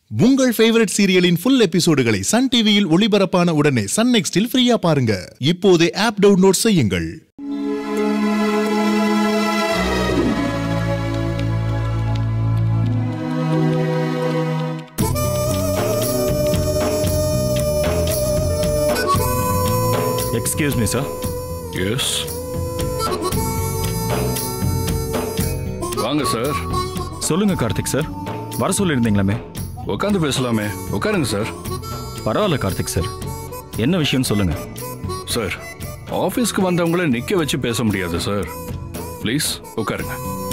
உங்கள் ஃபேவரட் சீரியலின் ஃபுல் எபிசோடுகளை சன் டிவியில் ஒளிபரப்பான உடனே சன் நெக்ஸ்டில் ஃப்ரீயா பாருங்க இப்போதே ஆப் டவுன்லோட் செய்யுங்கள் எக்ஸ்கியூஸ் மீ சார் எஸ் வாங்க சார் சொல்லுங்க கார்த்திக் சார் வர சொல்லியிருந்தீங்களாமே உட்காந்து பேசலாமே உட்காருங்க சார் பரவாயில்ல கார்த்திக் சார் என்ன விஷயம்னு சொல்லுங்க சார் ஆஃபீஸ்க்கு வந்தவங்கள நிக்க வச்சு பேச முடியாது சார் ப்ளீஸ் உட்காருங்க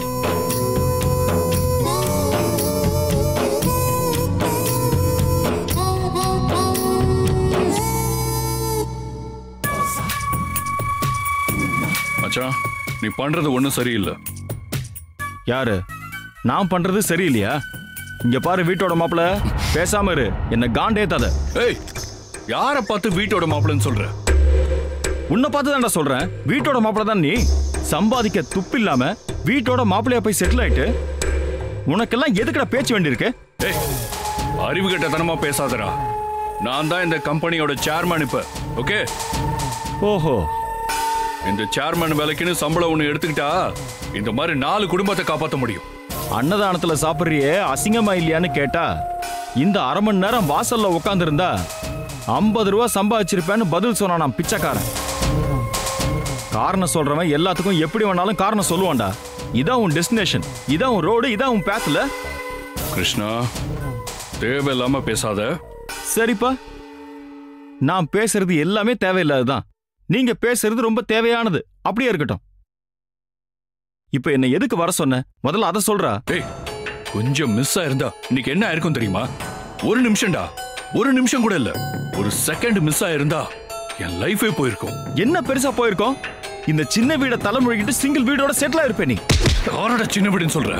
மச்சான் நீ பண்றது ஒன்றும் சரியில்லை யாரு நான் பண்றது சரியில்லையா இங்க பாரு வீட்டோட மாப்பிள பேசாம இரு என்ன காண்டேத்தாத ஏய் யாரை பார்த்து வீட்டோட மாப்பிள்ளைன்னு சொல்ற உன்னை பார்த்து தான்டா சொல்றேன் வீட்டோட மாப்பிள தான் நீ சம்பாதிக்க துப்பு இல்லாம வீட்டோட மாப்பிளையா போய் செட்டில் ஆயிட்டு உனக்கெல்லாம் எதுக்குடா பேச்சு வேண்டியிருக்கு ஏய் அறிவு கெட்டத்தனமா பேசாதடா நான் தான் இந்த கம்பெனியோட சேர்மன் இப்ப ஓகே ஓஹோ இந்த சேர்மன் வேலைக்குன்னு சம்பளம் ஒன்று எடுத்துக்கிட்டா இந்த மாதிரி நாலு குடும்பத்தை காப்பாற்ற முடியும் அன்னதானத்துல சாப்பிடுறியே அசிங்கமா இல்லையான்னு கேட்டா இந்த அரை மணி நேரம் வாசல்ல உட்காந்துருந்தா ஐம்பது ரூபா சம்பாதிச்சிருப்பேன்னு பதில் சொன்னான் நான் பிச்சைக்காரன் காரணம் சொல்றவன் எல்லாத்துக்கும் எப்படி வேணாலும் காரணம் சொல்லுவான்டா இதான் உன் டெஸ்டினேஷன் இதான் உன் ரோடு இதான் உன் பேத்ல கிருஷ்ணா தேவையில்லாம பேசாத சரிப்பா நான் பேசுறது எல்லாமே தேவையில்லாததுதான் நீங்க பேசுறது ரொம்ப தேவையானது அப்படியே இருக்கட்டும் இப்ப என்ன எதுக்கு வர சொன்ன முதல்ல அதை சொல்றா ஏய் கொஞ்சம் மிஸ் ஆயிருந்தா இன்னைக்கு என்ன ஆயிருக்கும் தெரியுமா ஒரு நிமிஷம்டா ஒரு நிமிஷம் கூட இல்ல ஒரு செகண்ட் மிஸ் ஆயிருந்தா என் லைஃபே போயிருக்கும் என்ன பெருசா போயிருக்கோம் இந்த சின்ன வீட தலைமுழுகிட்டு சிங்கிள் வீடோட செட்டில் ஆயிருப்பே நீ யாரோட சின்ன வீடுன்னு சொல்ற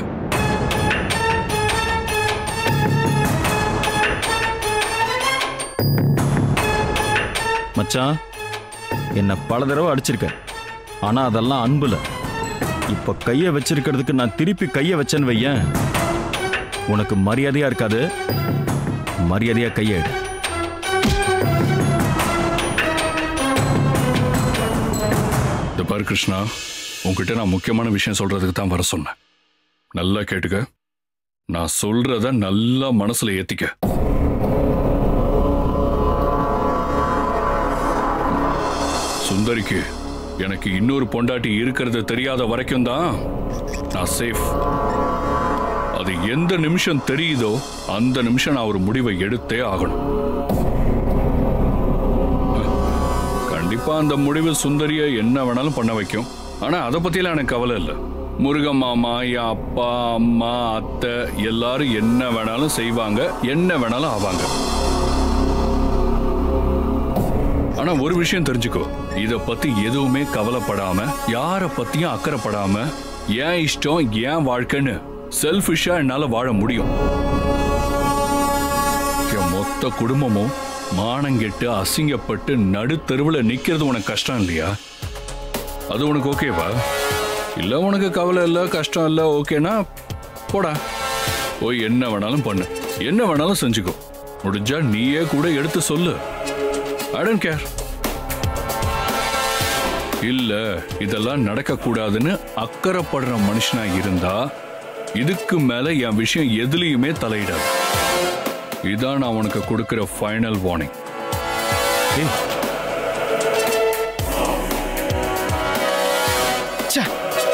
மச்சான் என்ன பல தடவை அடிச்சிருக்க ஆனா அதெல்லாம் அன்புல இப்ப கைய வச்சிருக்கிறதுக்கு நான் திருப்பி கைய வச்சேன்னு வையேன் உனக்கு மரியாதையா இருக்காது மரியாதையா கைய எடு இந்த பாரு கிருஷ்ணா உன்கிட்ட நான் முக்கியமான விஷயம் சொல்றதுக்கு தான் வர சொன்னேன் நல்லா கேட்டுக்க நான் சொல்றத நல்லா மனசுல ஏத்திக்க சுந்தரிக்கு எனக்கு இன்னொரு பொண்டாட்டி இருக்கிறது தெரியாத வரைக்கும் தான் நான் சேஃப் அது எந்த நிமிஷம் தெரியுதோ அந்த நிமிஷம் நான் ஒரு முடிவை எடுத்தே ஆகணும் கண்டிப்பா அந்த முடிவு சுந்தரிய என்ன வேணாலும் பண்ண வைக்கும் ஆனா அதை பத்தியெல்லாம் எனக்கு கவலை இல்லை முருகன் மாமா என் அப்பா அம்மா அத்தை எல்லாரும் என்ன வேணாலும் செய்வாங்க என்ன வேணாலும் ஆவாங்க ஆனா ஒரு விஷயம் தெரிஞ்சுக்கோ இத பத்தி எதுவுமே கவலைப்படாம யார பத்தியும் அக்கறைப்படாம ஏன் இஷ்டம் ஏன் வாழ்க்கைன்னு செல்ஃபிஷா என்னால வாழ முடியும் என் மொத்த குடும்பமும் மானங்கெட்டு அசிங்கப்பட்டு நடுத்தெருவில் நிக்கிறது உனக்கு கஷ்டம் இல்லையா அது உனக்கு ஓகேவா இல்ல உனக்கு கவலை இல்லை கஷ்டம் இல்லை ஓகேனா போடா போய் என்ன வேணாலும் பண்ணு என்ன வேணாலும் செஞ்சுக்கோ முடிஞ்சா நீயே கூட எடுத்து சொல்லு ஐ டோன்ட் கேர் இல்ல இதெல்லாம் நடக்கக்கூடாதுன்னு அக்கறைப்படுற மனுஷனா இருந்தா இதுக்கு மேல என் விஷயம் எதுலயுமே தலையிடாது இதான் நான் உனக்கு கொடுக்கிற ஃபைனல் வார்னிங் ஏய் ச்சே.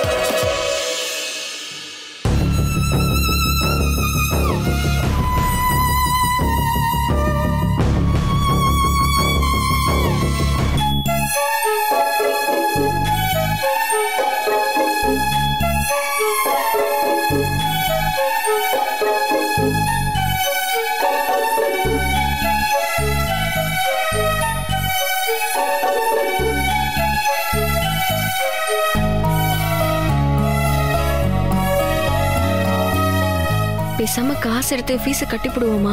பேசாம காசு எடுத்து ஃபீஸை கட்டிவிடுவோமா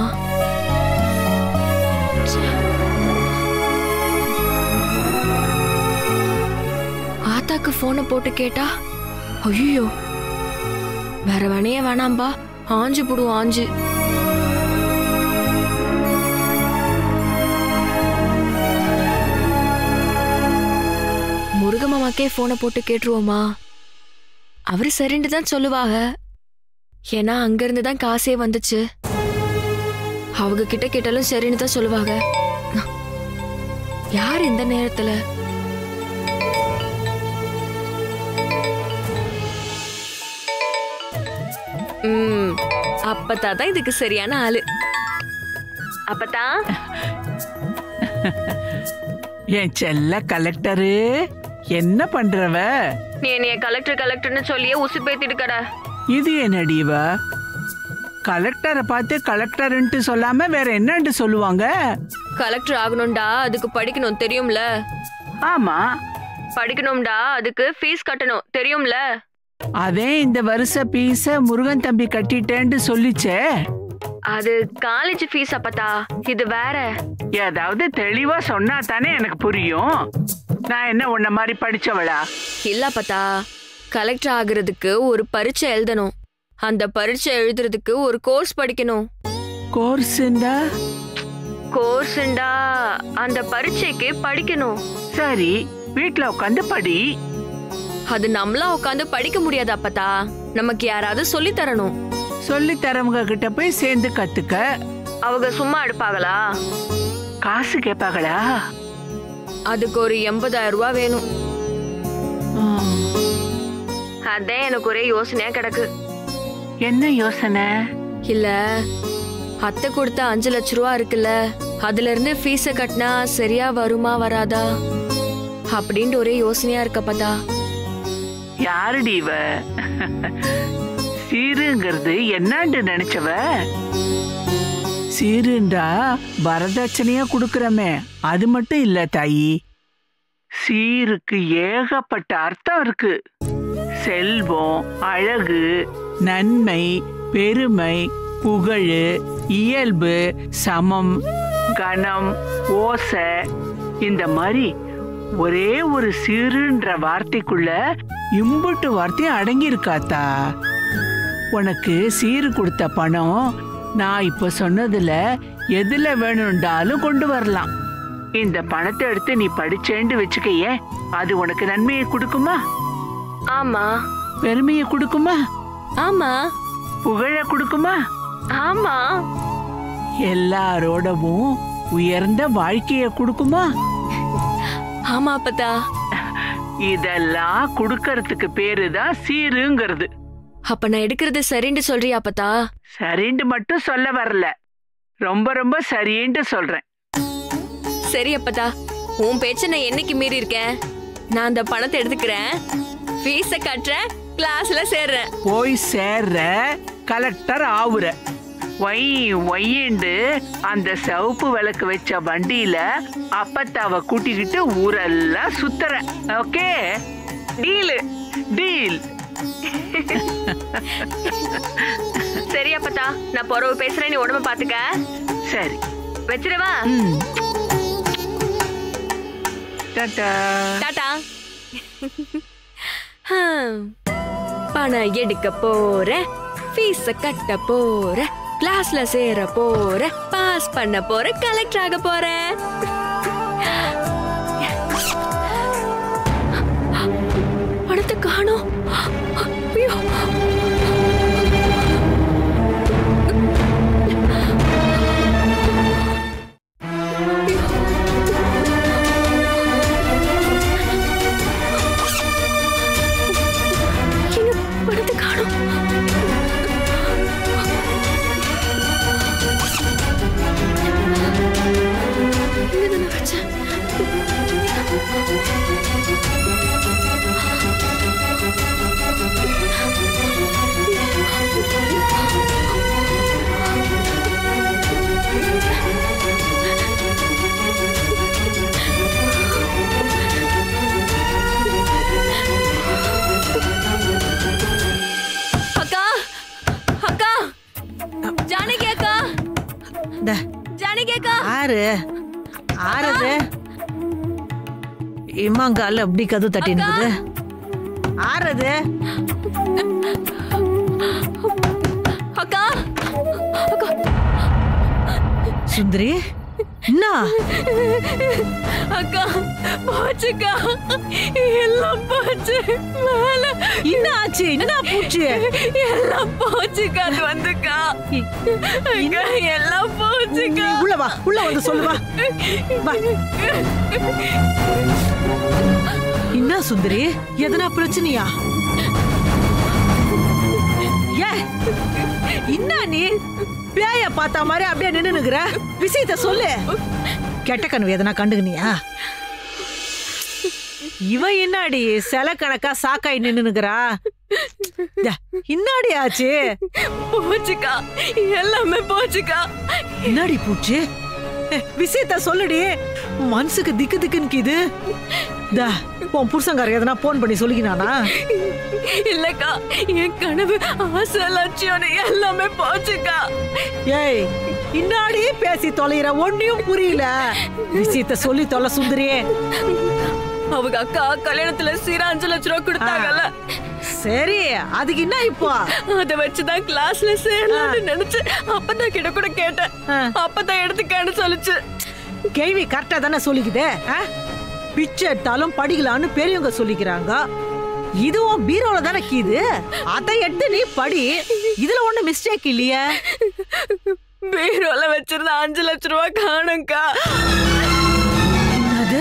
ஆத்தாக்கு போனை போட்டு கேட்டா ஐயோ வேற வேணையே வேணாம்பா ஆஞ்சு புடுவோம் ஆஞ்சு அப்பாக்கே போனை போட்டு கேட்டுருவோமா அவரு சரின்னு தான் சொல்லுவாங்க ஏன்னா அங்கிருந்து தான் காசே வந்துச்சு அவங்க கிட்ட கேட்டாலும் சரின்னு தான் சொல்லுவாங்க யார் இந்த நேரத்துல ம் அப்பத்தா தான் இதுக்கு சரியான ஆளு அப்பத்தா என் செல்ல கலெக்டரு என்ன பண்றவ நீ என்னைய கலெக்டர் கலெக்டர்னு சொல்லியே உசு பேத்திட்டு கடை இது என்னடி இவ கலெக்டரை பார்த்து கலெக்டர்ன்ட்டு சொல்லாம வேற என்னன்ட்டு சொல்லுவாங்க கலெக்டர் ஆகணும்டா அதுக்கு படிக்கணும் தெரியும்ல ஆமா படிக்கணும்டா அதுக்கு ஃபீஸ் கட்டணும் தெரியும்ல அதே இந்த வருஷ பீஸ முருகன் தம்பி கட்டிட்டேன்னு சொல்லிச்சே அது காலேஜ் ஃபீஸ் அப்பத்தா இது வேற ஏதாவது தெளிவா சொன்னா தானே எனக்கு புரியும் நான் என்ன உன்ன மாதிரி படிச்சவளா இல்ல அப்பத்தா கலெக்டர் ஆகுறதுக்கு ஒரு பரீட்சை எழுதணும் அந்த பரீட்சை எழுதுறதுக்கு ஒரு கோர்ஸ் படிக்கணும் கோர்ஸ்ண்டா கோர்ஸ்ண்டா அந்த பரீட்சைக்கு படிக்கணும் சரி வீட்ல உட்காந்து படி அது நம்மளா உட்காந்து படிக்க முடியாது அப்பத்தா நமக்கு யாராவது சொல்லி தரணும் சொல்லி தரவங்க கிட்ட போய் சேர்ந்து கத்துக்க அவங்க சும்மா எடுப்பாங்களா காசு கேட்பாங்களா அதுக்கு ஒரு எண்பதாயிரம் ரூபாய் வேணும் ஆ. அதான் எனக்கு ஒரே யோசனையா கிடக்கு என்ன யோசனை இல்ல அத்தை கொடுத்த அஞ்சு லட்ச ரூபா இருக்குல்ல அதுல இருந்து ஃபீஸ கட்டினா சரியா வருமா வராதா அப்படின்ட்டு ஒரே யோசனையா இருக்கப்பதா யாருடி இவ சீருங்கிறது என்னாண்டு நினைச்சவ சீருண்டா வரதட்சணையா குடுக்கறமே அது மட்டும் இல்ல தாயி சீருக்கு ஏகப்பட்ட அர்த்தம் இருக்கு செல்வம் அழகு நன்மை பெருமை புகழு இயல்பு சமம் கணம் ஓசை இந்த மாதிரி ஒரே ஒரு சீருன்ற வார்த்தைக்குள்ள இம்புட்டு வார்த்தையும் அடங்கி இருக்காத்தா உனக்கு சீரு கொடுத்த பணம் நான் இப்ப சொன்னதுல எதுல வேணும்டாலும் கொண்டு வரலாம் இந்த பணத்தை எடுத்து நீ படிச்சேன்னு வச்சுக்கையே அது உனக்கு நன்மையை கொடுக்குமா ஆமா பெருமையை கொடுக்குமா ஆமா புகழ கொடுக்குமா ஆமா எல்லாரோடவும் உயர்ந்த வாழ்க்கைய கொடுக்குமா ஆமா அப்பதா இதெல்லாம் கொடுக்கறதுக்கு பேரு தான் சீருங்கிறது அப்ப நான் எடுக்கிறது சரின்னு சொல்றியா அப்பதா சரின்னு மட்டும் சொல்ல வரல ரொம்ப ரொம்ப சரின்ட்டு சொல்றேன் சரி அப்பதா உன் பேச்ச நான் என்னைக்கு மீறி இருக்கேன் நான் அந்த பணத்தை எடுத்துக்கிறேன் ஃபீஸ கட்டுறேன் கிளாஸ்ல சேர்றேன் போய் சேர்ற கலெக்டர் ஆவுற ஒய் ஒய்யண்டு அந்த சிவப்பு விளக்கு வச்ச வண்டியில அப்பத்தாவ கூட்டிக்கிட்டு ஊரெல்லாம் சுத்துற ஓகே டீலு டீல் சரி அப்பதா நான் பொறவு பேசுறேன் நீ உடம்ப பாத்துக்க சரி வச்சிடவா ம் டாடா டாடா ஹம். பணம் எடுக்க போற ஃபீஸ கட்ட போற கிளாஸ்ல சேர போற பாஸ் பண்ண போற கலெக்டர் ஆக போற பணத்தை காணோம் ஐயோ எங்க பணத்தை காணோம் இங்க தானே வச்சேன் அக்கா அக்கா ஜானகி அக்கா ஜானகி அக்கா ஆறு ஆறுது இம்மாங்கால அப்படி கது தட்டி இருக்குது ஆறுது அக்கா அக்கா சுந்தரி என்ன அக்கா போச்சுக்கா எல்லாம் போச்சு மேல என்ன ஆச்சு என்ன பூச்சி எல்லாம் போச்சுக்கா அது வந்துக்கா அக்கா எல்லாம் நீ போச்சுக்கா உள்ள வா உள்ள வந்து சொல்லு வா வா. என்ன சுந்தரி எதனா பிரச்சனையா ஏ என்ன நீ பேய பார்த்த மாதிரி அப்படியே நின்னுனுக்குற விஷயத்த சொல்லு கெட்ட கனவு எதனா கண்டுக்கினியா இவ என்னடி சில கணக்கா சாக்காய் நின்னுனுக்குறா யா, இன்னாடி ஆச்சு போச்சுக்கா எல்லாமே போச்சுக்கா என்னடி பூச்சி ஏ, விஷயத்த சொல்லுடி மனசுக்கு திக்கு திக்குன்னு இது தா உன் புருஷங்கார எதனா போன் பண்ணி சொல்லிக்கினானா இல்லக்கா என் கனவு ஆசை லட்சியம் எல்லாமே போச்சுக்கா ஏய் இன்னாடி பேசி தொலைகிற ஒன்னையும் புரியல விஷயத்த சொல்லி தொலை சுந்தரி அவங்க அக்கா கல்யாணத்துல சீரா அஞ்சு லட்ச ரூபா கொடுத்தாங்கல்ல சரி அதுக்கு என்ன இப்போ அத வச்சுதான் கிளாஸ்ல சேரலாம்னு நினைச்சு அப்பதான் கிட்ட கூட கேட்டேன் ஆ. அப்பதான் எடுத்துக்கான்னு சொல்லுச்சு கேள்வி கரெக்டா தானே சொல்லிக்குதே ஆ? பிச்சை எடுத்தாலும் படிக்கலாம்னு பெரியவங்க சொல்லிக்கிறாங்க இதுவும் பீரோல தானே கீது அதை எடுத்து நீ படி இதுல ஒண்ணு மிஸ்டேக் இல்லையே பீரோல வச்சிருந்த அஞ்சு லட்ச ரூபா காணும்க்கா அது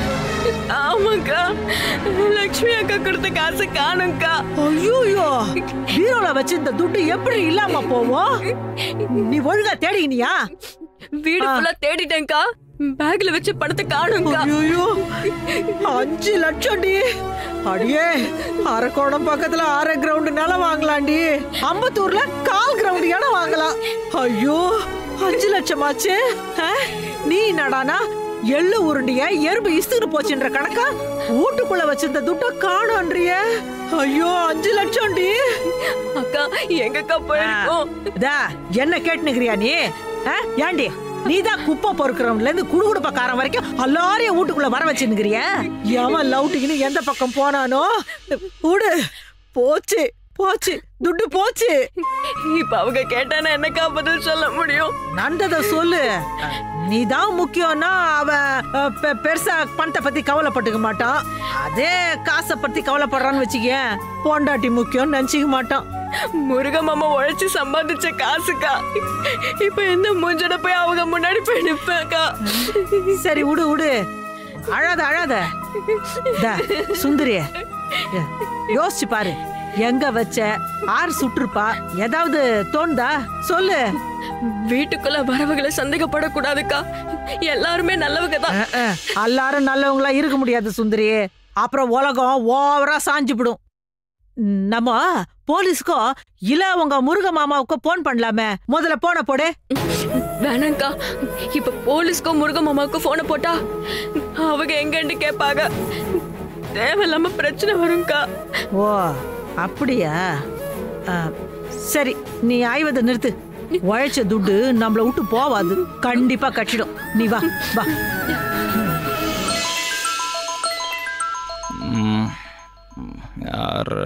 ஆமாக்கா லக்ஷ்மி அக்கா கொடுத்த காசு காணும்க்கா ஐயோயோ பீரோல வச்சிருந்த துட்டு எப்படி இல்லாம போவோம் நீ ஒழுங்கா தேடினியா வீடு ஃபுல்லா தேடிட்டேன்க்கா பேக்ல வச்சு பணத்தை காணும்க்கா ஐயோ அஞ்சு லட்சம் டி அடியே அரக்கோணம் பக்கத்துல அரை கிரவுண்ட் நிலம் வாங்கலாம்டி அம்பத்தூர்ல கால் கிரவுண்ட் இடம் வாங்கலாம் ஐயோ அஞ்சு லட்சம் ஆச்சு ஆ? நீ என்னடானா எள்ளு உருண்டிய எறும்பு இஸ்துன்னு போச்சுன்ற கணக்கா வீட்டுக்குள்ள வச்சிருந்த துட்ட காணோன்றிய ஐயோ அஞ்சு லட்சம் டி அக்கா எங்கக்கா போயிருக்கோம் தா என்ன கேட்டுனுக்கிறியா நீ ஆ? ஏண்டி நீதான் குப்பை பொறுக்கிறவன்ல இருந்து குடுகுடுப்பக்காரன் வரைக்கும் எல்லாரையும் வீட்டுக்குள்ள வர வச்சுன்னுக்கிறிய எவன் லவுட்டிக்குன்னு எந்த பக்கம் போனானோ விடு போச்சு போச்சு துட்டு போச்சு இப்ப அவங்க கேட்டானா என்னக்கா பதில் சொல்ல முடியும் நடந்தத சொல்லு நீதான் முக்கியம்னா அவன் அ, பெ- பெருசா பணத்தை பத்தி கவலைப்பட்டுக்க மாட்டான் அதே காசை பத்தி கவலைப்படுறான்னு வச்சுக்க பொண்டாட்டி முக்கியம்னு நினைச்சுக்க மாட்டான் முருக மாமா உழைச்சு சம்பாதிச்ச காசுக்கா இப்ப எந்த மூஞ்சட போய் அவங்க முன்னாடி போய் நிப்பேன்க்கா சரி விடு விடு அழாத அழாத தா, சுந்தரி ய- யோசிச்சு பாரு எங்க வச்ச ஆறு சுற்றுப்பா ஏதாவது தோணுதா சொல்லு வீட்டுக்குள்ள வரவங்களை சந்தேகப்படக்கூடாதுக்கா எல்லாருமே நல்லவங்க தான் அஹ், அஹ், எல்லாரும் நல்லவங்களா இருக்க முடியாது சுந்தரி அப்புறம் உலகம் ஓவரா சாஞ்சுபிடும் நம்ம போலீஸ்க்கோ இல்ல உங்க முருக மாமாவுக்கோ போன் பண்ணலாமே முதல்ல போன போடு வேணாங்க்கா இப்ப போலீஸ்க்கும் முருக மாமாவுக்கும் போனை போட்டா அவங்க எங்கன்னு கேட்பாங்க தேவையில்லாம பிரச்சனை வரும்க்கா ஓ அப்படியா ஆ, சரி நீ ஆய்வதை நிறுத்து உழைச்ச துட்டு நம்மள விட்டு போவாது கண்டிப்பா கட்டிடும் நீ வா வா ம், ம், யாரு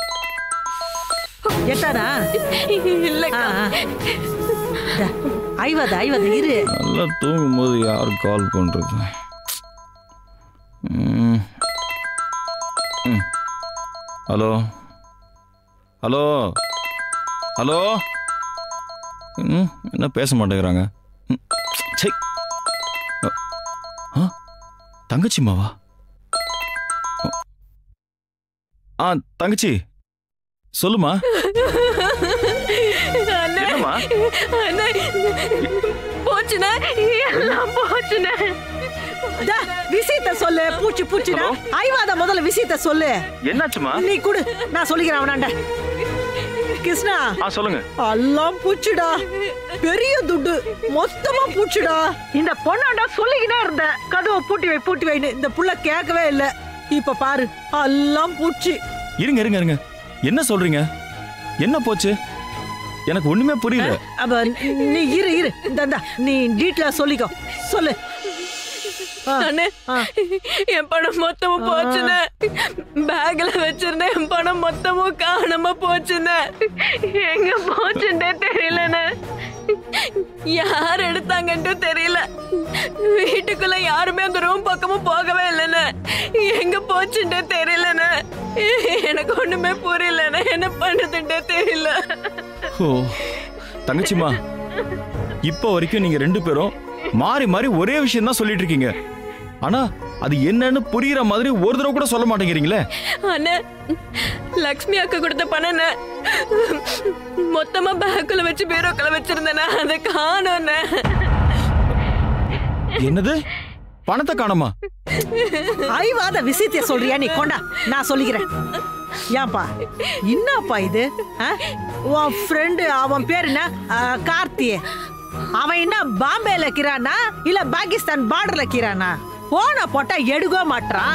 எட்டானா இல்லக்கா ஐவத ஐவத இரு நல்லா தூங்கும்போது யார் கால் பண்ணுறது ம். ம். ஹலோ ஹலோ ஹலோ ம் என்ன பேச மாட்டேங்கிறாங்க ம், சை அ, ஆ தங்கச்சிம்மாவா ஆ தங்கச்சி சொல்லுமா அண்ணே, என்னம்மா? அண்ணே, போச்சுண்ணே எல்லாம் போச்சுண்ணே தா, விஷயத்த சொல்லு பூச்சி பூச்சிடா ஹலோ? ஐவாத முதல்ல விஷயத்த சொல்லு என்னாச்சுமா நீ குடு நான் சொல்லிக்கிறேன் அவனாண்ட கிருஷ்ணா ஆ சொல்லுங்க எல்லாம் பூச்சிடா பெரிய துட்டு மொத்தமா பூச்சிடா இந்த பொண்ணாண்டா சொல்லிக்கினே இருந்த கதவை பூட்டி வை பூட்டி வைன்னு இந்த புள்ள கேட்கவே இல்ல இப்ப பாரு எல்லாம் பூச்சி இருங்க இருங்க இருங்க என்ன சொல்றீங்க என்ன போச்சு எனக்கு ஒண்ணுமே புரியல அப்ப நீ இரு இரு இந்த இந்தா, நீ டீட்டெயிலா சொல்லிக்கோ சொல்லு ஆ, அண்ணே ஆ. என் பணம் மொத்தமும் போச்சுண்ணே பேக்ல வச்சிருந்த என் பணம் மொத்தமும் காணாம போச்சுண்ணே எங்க போச்சுன்னே தெரியலண்ணே யார் எடுத்தாங்கன்ட்டு தெரியல வீட்டுக்குள்ள யாருமே அந்த ரூம் பக்கமும் போகவே இல்லைன்னு எங்க போச்சுன்ட்டு தெரியலண்ணே எனக்கு ஒண்ணுமே புரியலண்ணே என்ன பண்ணுதுன்ட்டு தெரியல ஓ தங்கச்சிமா இப்போ வரைக்கும் நீங்க ரெண்டு பேரும் மாறி மாறி ஒரே விஷயம் தான் சொல்லிட்டு இருக்கீங்க ஆனா அது என்னன்னு புரியுற மாதிரி ஒரு தடவை கூட சொல்ல மாட்டேங்கிறீங்களே அண்ணே லக்ஷ்மி அக்கா கொடுத்த பணம் மொத்தமா பேக்குள்ள வச்சு பீரோக்குள்ள வச்சிருந்தேண்ணே அதை காணோண்ணே என்னது பணத்தை காணோமா ஐவாத விஷயத்தைய சொல்றியா நீ கொண்டா நான் சொல்லிக்கிறேன் ஏன்பா என்னப்பா இது ஆ? உன் ஃப்ரெண்டு அவன் பேர் என்ன ஆ, கார்த்தி அவன் என்ன பாம்பேல இருக்கிறானா இல்ல பாகிஸ்தான் பார்டர்ல இருக்கிறானா போன போட்டா எடுக்கவே மாட்றான்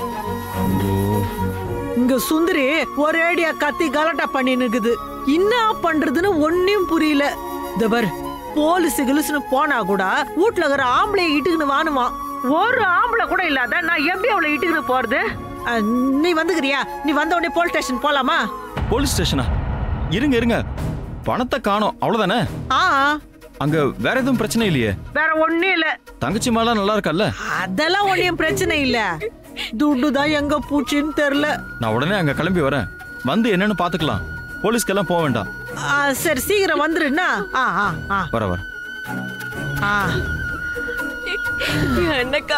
இங்க சுந்தரி ஒரேடியா கத்தி கலட்டா பண்ணின்னு இருக்குது என்ன பண்றதுன்னு ஒன்னும் புரியல இந்த பாரு போலீஸ் கிலிஸ்னு போனா கூட வீட்டுல இருக்கிற ஆம்பளைய இட்டுக்குன்னு வானுவான் ஒரு ஆம்பளை கூட இல்லாத நான் எப்படி அவளை இட்டுக்குன்னு போறது அஹ், நீ வந்துக்கிறியா நீ வந்த உடனே போலீஸ் ஸ்டேஷன் போலாமா போலீஸ் ஸ்டேஷனா இருங்க இருங்க பணத்தை காணோம் அவ்வளவுதானே ஆ அங்க வேற எதுவும் பிரச்சனை இல்லையே வேற ஒண்ணும் இல்ல தங்கச்சி மேலாம் நல்லா இருக்கல்ல அதெல்லாம் ஒன்னும் பிரச்சனை இல்ல துட்டு தான் எங்க பூச்சின்னு தெரியல நான் உடனே அங்க கிளம்பி வரேன் வந்து என்னன்னு பாத்துக்கலாம் போலீஸ்க்கெல்லாம் போக வேண்டாம் ஆ, சரி சீக்கிரம் வந்துருன்னா ஆ ஆ ஆ வர வர ஆ என்னக்கா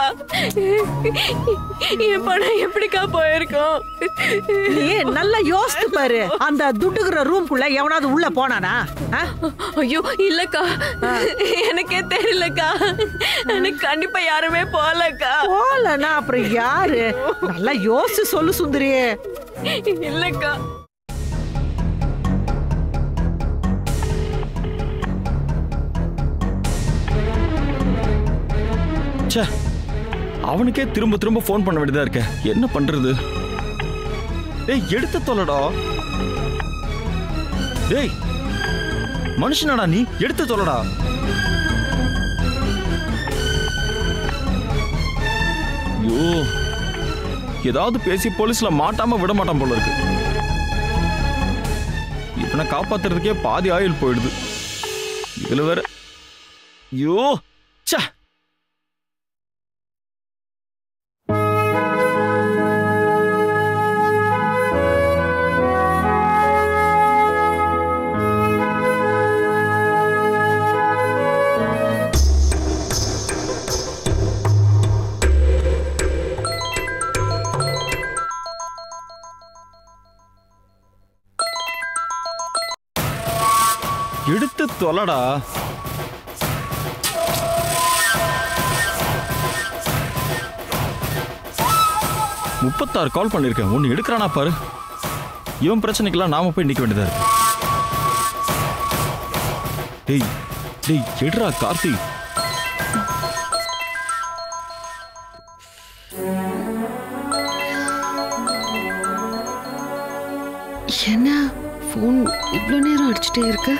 என் பணம் எப்படிக்கா போயிருக்கோம் நீ நல்லா யோசித்து பாரு அந்த துட்டுக்கிற ரூம்குள்ள எவனாவது உள்ள போனானா ஆ? ஐயோ இல்லக்கா எனக்கே தெரியலக்கா எனக்கு கண்டிப்பா யாருமே போகலக்கா போலனா அப்புறம் யாரு நல்லா யோசிச்சு சொல்லு சுந்தரி இல்லக்கா ச்சே அவனுக்கே திரும்ப திரும்ப ஃபோன் பண்ண வேண்டியதா இருக்க என்ன பண்றது டேய் எடுத்து தொலைடா டேய் மனுஷனாடா நீ எடுத்து தொலைடா ஐயோ ஏதாவது பேசி போலீஸ்ல மாட்டாம விட மாட்டான் போல இருக்கு இவனை காப்பாத்துறதுக்கே பாதி ஆயுள் போயிடுது இதுல வேற ஐயோ ச்சே எடுத்து தொலைடா முப்பத்தாறு கால் பண்ணிருக்கேன் ஒன்னு எடுக்கிறானா பாரு இவன் பிரச்சனைக்கெல்லாம் நாம போய் நிக்க வேண்டியதா இருக்கு டேய் டேய் எடுறா கார்த்தி என்ன ஃபோன் இவ்வளோ நேரம் அடிச்சுட்டே இருக்கு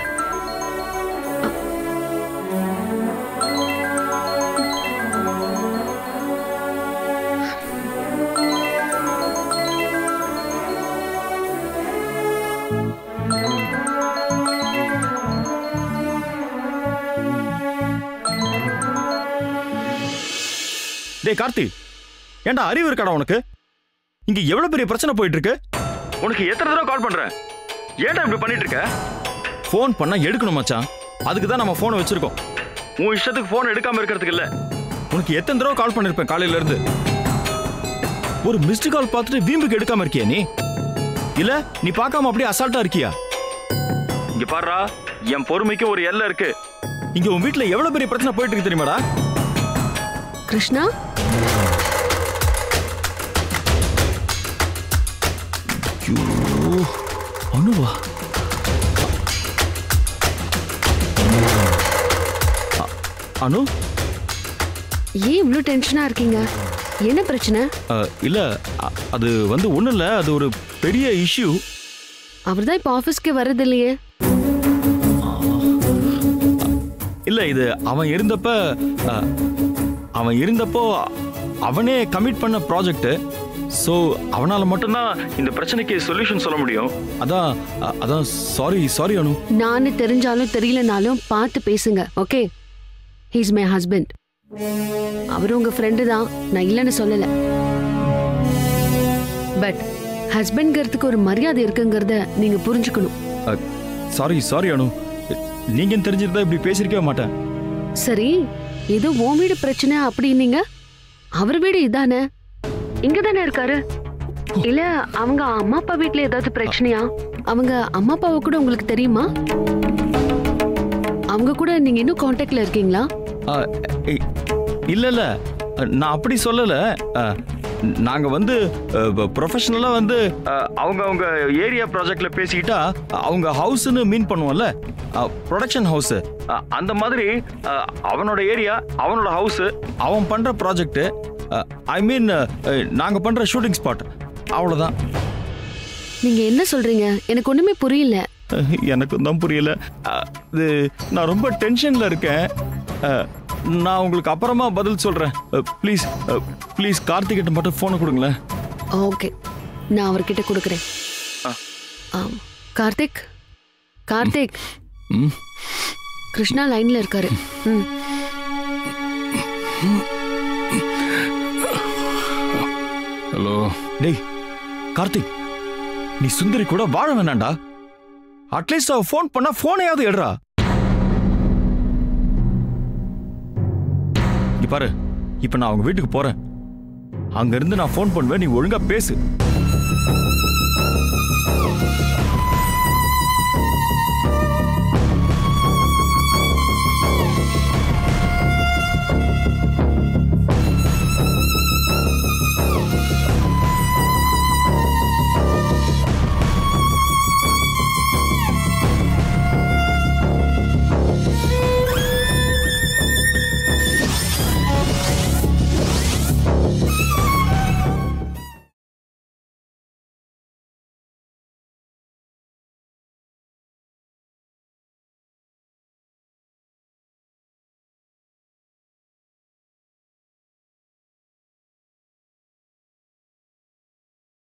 டேய் கார்த்தி ஏன்டா அறிவு இருக்காடா உனக்கு இங்க எவ்வளவு பெரிய பிரச்சனை போயிட்டு இருக்கு உனக்கு எத்தனை தடவை கால் பண்றேன் ஏன்டா இப்படி பண்ணிட்டு இருக்க ஃபோன் பண்ணா எடுக்கணும் மச்சான் அதுக்கு தான் நம்ம ஃபோனை வச்சிருக்கோம் உன் இஷ்டத்துக்கு ஃபோன் எடுக்காம இருக்கிறதுக்கு இல்ல உனக்கு எத்தனை தடவை கால் பண்ணிருப்பேன் காலையில இருந்து ஒரு மிஸ்டு கால் பார்த்துட்டு வீம்புக்கு எடுக்காம இருக்கியா நீ இல்ல நீ பார்க்காம அப்படியே அசால்ட்டா இருக்கியா இங்க பாருடா என் பொறுமைக்கு ஒரு எல்லை இருக்கு இங்க உன் வீட்ல எவ்வளவு பெரிய பிரச்சனை போயிட்டு இருக்கு தெரியுமாடா கிருஷ்ணா ஐயோ அனுவா அ- அனு ஏன் இவ்வளோ டென்ஷனா இருக்கீங்க என்ன பிரச்சனை அ, இல்ல அ- அது வந்து ஒண்ணும் இல்ல அது ஒரு பெரிய இஷ்யூ அவர் தான் இப்போ ஆஃபீஸ்க்கு வர்றது இல்லையே இல்ல இது அவன் இருந்தப்ப அ, அவன் இருந்தப்போ அவனே கமிட் பண்ண ப்ராஜெக்ட் ஸோ அவனால மட்டும்தான் இந்த பிரச்சனைக்கு சொல்யூஷன் சொல்ல முடியும் அதான் அ- அதான் சாரி சாரி அனு நானு தெரிஞ்சாலும் தெரியலனாலும் பார்த்து பேசுங்க ஓகே ஹீஸ் மை ஹஸ்பண்ட் அவர் உங்க ஃப்ரெண்டு தான் நான் இல்லைன்னு சொல்லல பட் ஹஸ்பண்ட்ங்கிறதுக்கு ஒரு மரியாதை இருக்குங்கிறத நீங்க புரிஞ்சுக்கணும் சாரி சாரி அனு நீங்க தெரிஞ்சிருந்தா இப்படி பேசியிருக்கவே மாட்டேன் சரி இது உன் வீடு பிரச்சனை அப்படின்னீங்க அவர் வீடு இதானே இங்க தானே இருக்காரு இல்ல அவங்க அம்மா அப்பா வீட்ல ஏதாவது பிரச்சனையா அவங்க அம்மா அப்பாவை கூட உங்களுக்கு தெரியுமா அவங்க கூட நீங்க இன்னும் காண்டாக்ட்ல இருக்கீங்களா அ, இ- இல்ல இல்ல நான் அப்படி சொல்லல அ, நாங்க வந்து ப்ரொஃபஷனலா வந்து அ, அவங்க அவங்க ஏரியா ப்ராஜெக்ட்ல பேசிக்கிட்டா அவங்க ஹவுஸ்னு மீன் பண்ணுவோம்ல ப்ரொடக்ஷன் ஹவுஸ் அந்த மாதிரி அ, அவனோட ஏரியா அவனோட ஹவுஸ் அவன் பண்ற ப்ராஜெக்ட் ஐ மீன் நாங்க பண்ற ஷூட்டிங் ஸ்பாட் அவ்வளவுதான் நீங்க என்ன சொல்றீங்க எனக்கு ஒண்ணுமே புரியல எனக்கும் தான் புரியல அஹ், இது நான் ரொம்ப டென்ஷன்ல இருக்கேன் அஹ், நான் உங்களுக்கு அப்புறமா பதில் சொல்றேன் ப்ளீஸ் ப்ளீஸ் கார்த்திகிட்ட மட்டும் ஃபோனை கொடுங்களேன் ஓகே நான் அவர்கிட்ட கொடுக்குறேன் ஆம். கார்த்திக் கார்த்திக் ம் கிருஷ்ணா லைன்ல இருக்காரு ம் ஹலோ டேய் கார்த்திக் நீ சுந்தரி கூட வாழ வேணாண்டா அட்லீஸ்ட் அவ ஃபோன் பண்ணா ஃபோனையாவது எடுறா இங்க பாரு இப்ப நான் அவங்க வீட்டுக்கு போறேன் அங்க இருந்து நான் ஃபோன் பண்ணுவேன் நீ ஒழுங்கா பேசு